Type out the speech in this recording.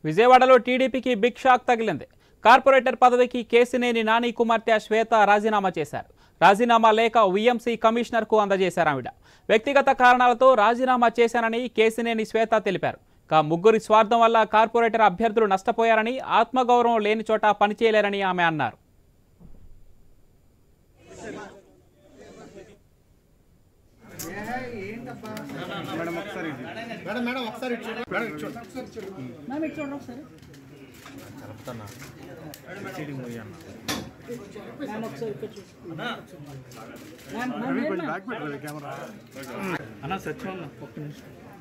విజయవాడలో టీడీపీకి big shock తగిలింది కార్పొరేటర్ పదవికి కేసినేని నాని కుమార్తె శ్వేత రాజీనామా చేశారు రాజీనామా లేఖ విఎంసీ కమిషనర్కు అందజేశారు ఆవిడ వ్యక్తిగత కారణాలతో రాజీనామా చేశానని కేసినేని శ్వేత తెలిపారు ఇక ముగ్గురి స్వార్థం వల్ల కార్పొరేటర్ అభ్యర్థులు నష్టపోయారని ఆత్మగౌరవం లేని చోట పనిచేయలేరని ఆమె అన్నారు మేడం మేడం ఒకసారి ఇటు చూడండి. మేడం ఇటు చూడండి. రవి కొంచెం బ్యాక్ పెట్టు రవి కెమెరా అన్న సత్యం ఒక్క నిమిషం